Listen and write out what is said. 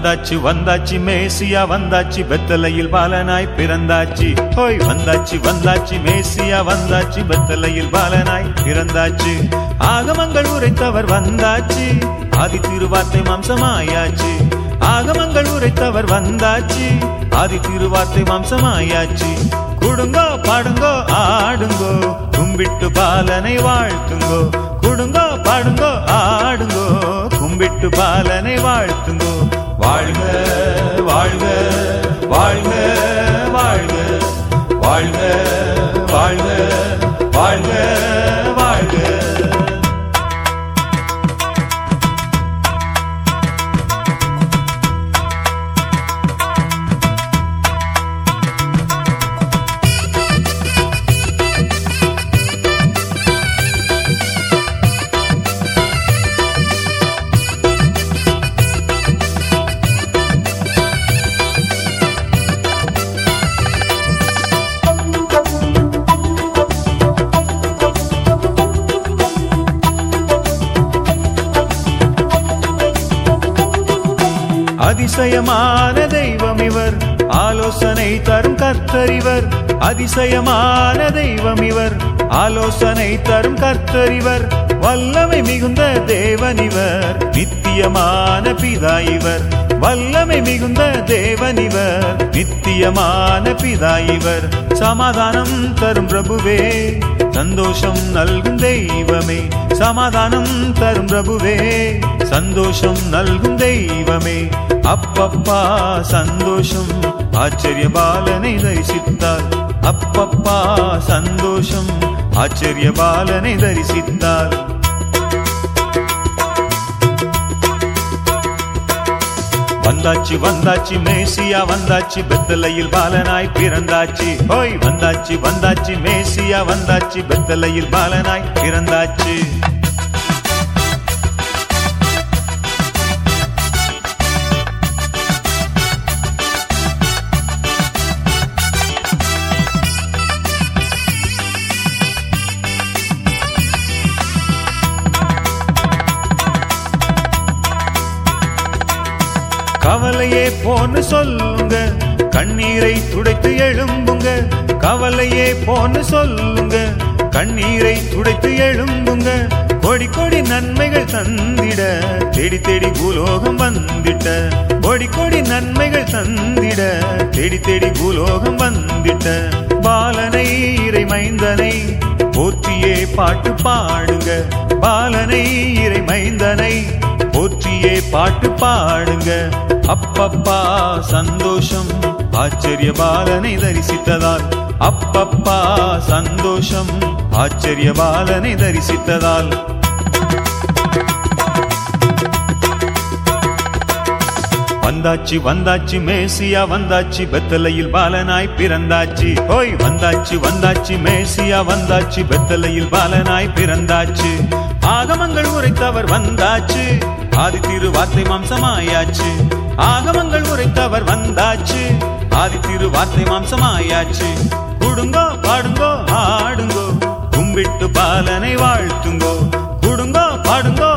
வந்தாச்சு வந்தாச்சு மேசியா வந்தாச்சு பெத்தலையில் பாலனாய் பிறந்தாச்சு ஹோய் வந்தாச்சு வந்தாச்சு மேசியா வந்தாச்சு பெத்தலையில் பாலனாய் பிறந்தாச்சு ஆகமங்கள் உரைத்தவர் வந்தாச்சு ஆதி திருவார்த்தை மாம்சமாயாச்சு ஆகமங்கள் உரைத்தவர் வந்தாச்சு ஆதி திருவார்த்தை மாம்சமாயாச்சு குடுங்கோ பாடுங்கோ ஆடுங்கோ கும்பிட்டு பாலனை வாழ்த்துங்கோ குடுங்கோ பாடுங்கோ ஆடுங்கோ கும்பிட்டு பாலனை வாழ்த்துங்கோ வாழ்க வாழ்க வாழ்க வாழ்க வாழ்க வாழ்க வாழ்க வாழ்க அதிசயமான தெய்வம் இவர் ஆலோசனை தரும் கர்த்தரிவர் அதிசயமான தெய்வம் இவர் ஆலோசனை தரும் கர்த்தரிவர் வல்லமை மிகுந்த தேவனிவர் நித்தியமான பிதா இவர் வல்லமை மிகுந்த தேவனிவர் நித்தியமான பிதா இவர் சமாதானம் தரும் பிரபுவே சந்தோஷம் நல்கும் தெய்வமே சமாதானம் தரும் பிரபுவே சந்தோஷம் நல்கும் தெய்வமே அப்பப்பா சந்தோஷம் ஆச்சரிய பாலனை தரிசித்தார் அப்பப்பா சந்தோஷம் ஆச்சரிய பாலனை தரிசித்தார் வந்தாச்சு வந்தாச்சு மேசியா வந்தாச்சு பெத்தலையில் பாலனாய் பிறந்தாச்சு ஹோய் வந்தாச்சு வந்தாச்சு மேசியா வந்தாச்சு பெத்தலையில் பாலனாய் பிறந்தாச்சு கவலையே போன்னு சொல்லுங்க கண்ணீரை துடைத்து எழும்புங்க கவலையே போன்னு சொல்லுங்க கண்ணீரை துடைத்து எழும்புங்க கொடி கொடி நன்மைகள் தந்திட தேடி தேடி பூலோகம் வந்திட்ட கொடி கொடி நன்மைகள் தந்திட தேடி தேடி பூலோகம் வந்திட்ட பாலனை இறை மைந்தனை போற்றியே பாட்டு பாடுங்க பாலனை இறை மைந்தனை போற்றியே பாட்டு பாடுங்க அப்பப்பா சந்தோஷம் ஆச்சரிய பாலனை தரிசித்ததால் அப்பப்பா சந்தோஷம் ஆச்சரிய பாலனை தரிசித்ததால் வந்தாச்சு வந்தாச்சு மேசியா வந்தாச்சு பெத்தலையில் பாலனாய் பிறந்தாச்சு ஓய் வந்தாச்சு வந்தாச்சு மேசியா வந்தாச்சு பெத்தலையில் பாலனாய் பிறந்தாச்சு ஆகமங்கள் உரைத்தவர் வந்தாச்சு ஆதி திரு வார்த்தை மாம்சமாயாச்சு ஆகமங்கள் உரைத்தவர் வந்தாச்சு ஆதி திரு வார்த்தை மாம்சமாயாச்சு குடுங்கோ பாடுங்கோ ஆடுங்கோ கும்பிட்டு பாலனை வாழ்த்துங்கோ குடுங்கோ பாடுங்கோ